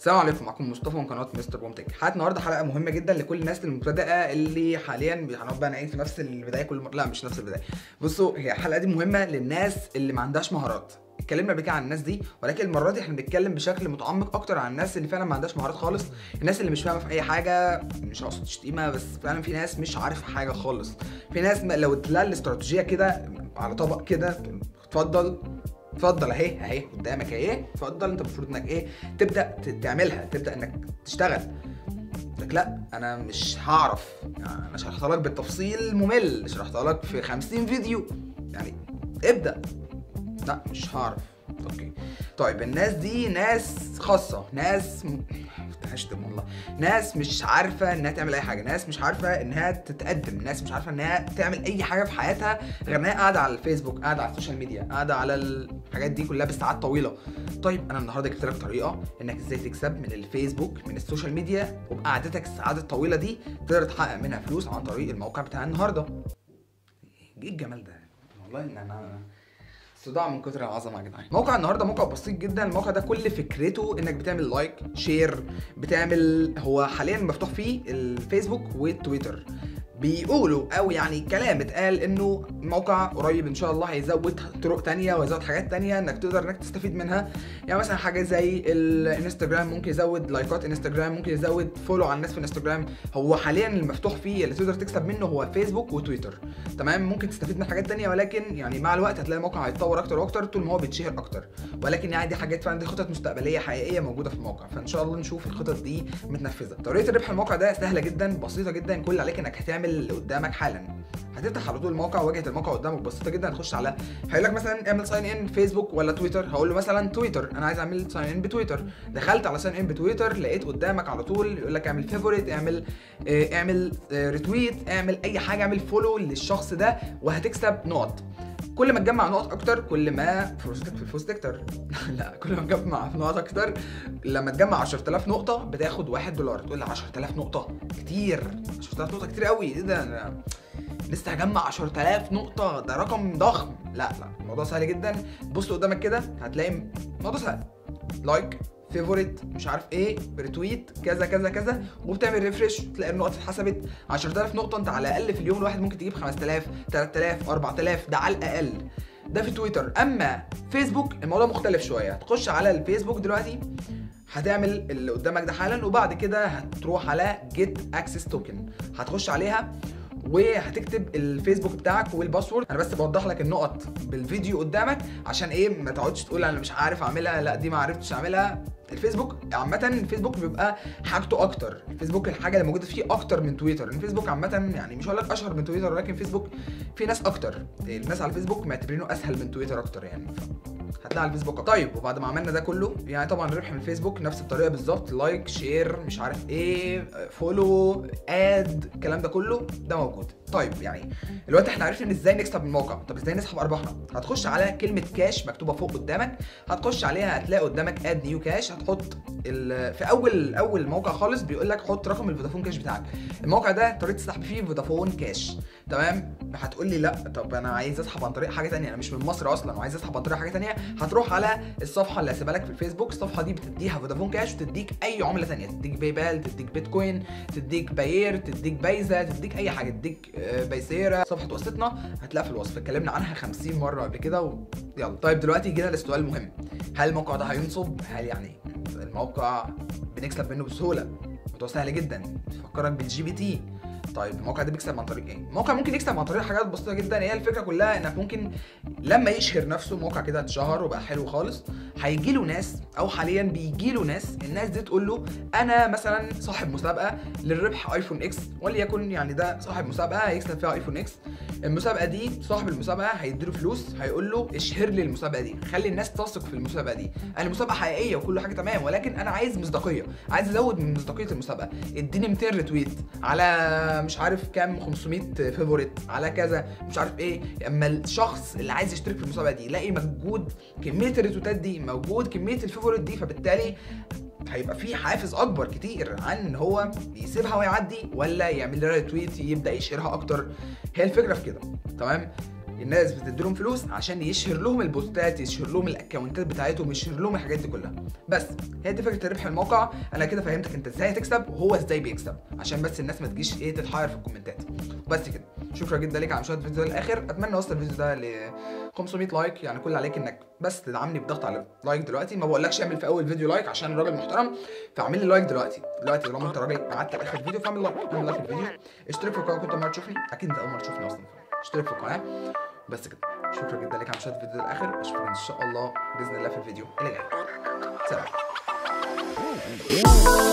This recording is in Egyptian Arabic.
السلام عليكم معكم مصطفى من قناه مستر بومتك حلقه النهارده حلقه مهمه جدا لكل الناس المبتدئه اللي حاليا هنقعد بقى نعيد في نفس البدايه كل مره لا مش نفس البدايه بصوا هي الحلقه دي مهمه للناس اللي ما عندهاش مهارات اتكلمنا قبل كده عن الناس دي ولكن المره دي احنا بنتكلم بشكل متعمق اكتر عن الناس اللي فعلا ما عندهاش مهارات خالص الناس اللي مش فاهمه في اي حاجه مش هقصد شتيمه بس فعلا في ناس مش عارفه حاجه خالص في ناس ما- لو اديتلها الاستراتيجيه كده على طبق كده اتفضل اتفضل اهي اهي قدامك اهي اتفضل انت المفروض انك ايه تبدا ت- تعملها تبدا انك تشتغل لك لا انا مش هعرف يعني انا شرحتها لك بالتفصيل ممل شرحتها لك في 50 فيديو يعني ابدا لا مش هعرف اوكي طيب الناس دي ناس خاصة ناس م... هشتم والله ناس مش عارفة انها تعمل اي حاجة ناس مش عارفة انها تتقدم ناس مش عارفة انها تعمل اي حاجة في حياتها غير انها قاعدة على الفيسبوك قاعدة على السوشيال ميديا قاعدة على الحاجات دي كلها بساعات طويلة طيب انا النهارده جبت لك طريقة انك ازاي تكسب من الفيسبوك من السوشيال ميديا وبقعدتك الساعات الطويلة دي تقدر تحقق منها فلوس عن طريق الموقع بتاع النهارده ايه الجمال ده والله ان انا صداع من كتر العظمه يا جدعان موقع النهارده موقع بسيط جدا الموقع ده كل فكرته انك بتعمل لايك شير بتعمل هو حاليا مفتوح فيه الفيسبوك والتويتر بيقولوا او يعني كلام اتقال انه موقع قريب ان شاء الله هيزود طرق تانية ويزود حاجات تانية انك تقدر انك تستفيد منها يعني مثلا حاجه زي الانستجرام ممكن يزود لايكات انستجرام ممكن يزود فولو على الناس في انستجرام هو حاليا المفتوح فيه اللي تقدر تكسب منه هو فيسبوك وتويتر تمام ممكن تستفيد من حاجات تانية ولكن يعني مع الوقت هتلاقي الموقع هيتطور اكتر واكتر طول ما هو بيتشهر اكتر ولكن يعني دي حاجات فعلا دي خطط مستقبليه حقيقيه موجوده في الموقع فان شاء الله نشوف الخطط دي متنفذه طريقه الربح الموقع ده سهله جدا بسيطه جدا كل اللي عليك انك هتعمل اللي قدامك حالا هتفتح على طول الموقع واجهه الموقع قدامك بسيطه جدا هتخش على هيقول لك مثلا اعمل ساين ان فيسبوك ولا تويتر هقول له مثلا تويتر انا عايز اعمل ساين ان بتويتر دخلت على ساين ان بتويتر لقيت قدامك على طول يقول لك اعمل فيفوريت اعمل آه، اعمل آه، ريتويت اعمل اي حاجه اعمل فولو للشخص ده وهتكسب نقط كل ما تجمع نقط اكتر كل ما فرصتك في الفوز تكتر لا كل ما تجمع نقط اكتر لما تجمع 10000 نقطه بتاخد 1 دولار تقول لي 10000 نقطه كتير 10000 نقطه كتير قوي ايه ده أنا لسه هجمع 10000 نقطه ده رقم ضخم لا لا الموضوع سهل جدا بص قدامك كده هتلاقي الموضوع سهل لايك فيفوريت مش عارف ايه ريتويت كذا كذا كذا وبتعمل ريفرش تلاقي النقط اتحسبت 10000 نقطه انت على الاقل في اليوم الواحد ممكن تجيب 5000 3000 4000 ده على الاقل ده في تويتر اما فيسبوك الموضوع مختلف شويه هتخش على الفيسبوك دلوقتي هتعمل اللي قدامك ده حالا وبعد كده هتروح على جيت اكسس توكن هتخش عليها وهتكتب الفيسبوك بتاعك والباسورد انا بس بوضح لك النقط بالفيديو قدامك عشان ايه ما تقعدش تقول انا مش عارف اعملها لا دي ما عرفتش اعملها الفيسبوك عامة الفيسبوك بيبقى حاجته أكتر، الفيسبوك الحاجة اللي موجودة فيه أكتر من تويتر، الفيسبوك عامة يعني مش هقول لك أشهر من تويتر ولكن فيسبوك في ناس أكتر، الناس على الفيسبوك معتبرينه أسهل من تويتر أكتر يعني هتلاقي على الفيسبوك أكتر. طيب وبعد ما عملنا ده كله يعني طبعا الربح من الفيسبوك نفس الطريقة بالظبط لايك شير مش عارف ايه فولو اد الكلام ده كله ده موجود. طيب يعني دلوقتي احنا عرفنا ازاي نكسب من الموقع، طب ازاي نسحب ارباحنا؟ هتخش على كلمة كاش مكتوبة فوق قدامك، هتخش عليها هتلاقي قدامك اد نيو كاش هتحط ال- في اول اول موقع خالص بيقول لك حط رقم الفودافون كاش بتاعك الموقع ده طريقه السحب فيه فودافون كاش تمام هتقول لي لا طب انا عايز اسحب عن طريق حاجه تانية انا مش من مصر اصلا وعايز اسحب عن طريق حاجه تانية هتروح على الصفحه اللي هسيبها لك في الفيسبوك الصفحه دي بتديها فودافون كاش وتديك اي عمله تانية تديك باي بال تديك بيتكوين تديك باير تديك بايزا تديك اي حاجه تديك آه، بايسيرا صفحه وسطنا هتلاقيها في الوصف اتكلمنا عنها 50 مره قبل كده و... يلا طيب دلوقتي جينا للسؤال المهم هل الموقع ده هينصب هل يعني الموقع بنكسب منه بسهوله الموضوع سهل جدا بيفكرك بالجي بي تي طيب الموقع ده بيكسب عن طريق ايه؟ الموقع ممكن يكسب عن طريق حاجات بسيطه جدا هي الفكره كلها انك ممكن لما يشهر نفسه موقع كده اتشهر وبقى حلو خالص هيجي له ناس او حاليا بيجي له ناس الناس دي تقول له انا مثلا صاحب مسابقه للربح ايفون اكس وليكن يعني ده صاحب مسابقه هيكسب فيها ايفون اكس المسابقه دي صاحب المسابقه هيديله فلوس هيقول له اشهر لي المسابقه دي خلي الناس تثق في المسابقه دي انا المسابقه حقيقيه وكل حاجه تمام ولكن انا عايز مصداقيه عايز ازود من مصداقيه المسابقه اديني 200 ريتويت على مش عارف كام 500 فيفوريت على كذا مش عارف ايه اما الشخص اللي عايز يشترك في المسابقه دي يلاقي موجود كميه الريتويتات دي موجود كميه الفيفوريت دي فبالتالي هيبقى في حافز اكبر كتير عن ان هو يسيبها ويعدي ولا يعمل لها ريتويت يبدا يشيرها اكتر هي الفكره في كده تمام الناس بتديلهم فلوس عشان يشهر لهم البوستات يشهر لهم الاكونتات بتاعتهم يشهر لهم الحاجات دي كلها بس هي دي فكره ربح الموقع انا كده فهمتك انت ازاي هتكسب وهو ازاي بيكسب عشان بس الناس ما تجيش ايه تتحاير في الكومنتات بس كده شكرا جدا ليك على مشاهده الفيديو للاخر اتمنى اوصل الفيديو ده ل 500 لايك يعني كل عليك انك بس تدعمني بضغط على لايك دلوقتي ما بقولكش اعمل في اول فيديو لايك عشان الراجل محترم فاعمل لي لايك دلوقتي دلوقتي طالما انت راجل قعدت لاخر الفيديو فاعمل لايك اعمل لايك الفيديو اشترك في القناه كنت اول مره تشوفني اكيد انت اول مره تشوفني اصلا اشترك في القناه بس كده شكرا جدا لك على مشاهده الفيديو للاخر اشوفك ان شاء الله باذن الله في الفيديو اللي جاي سلام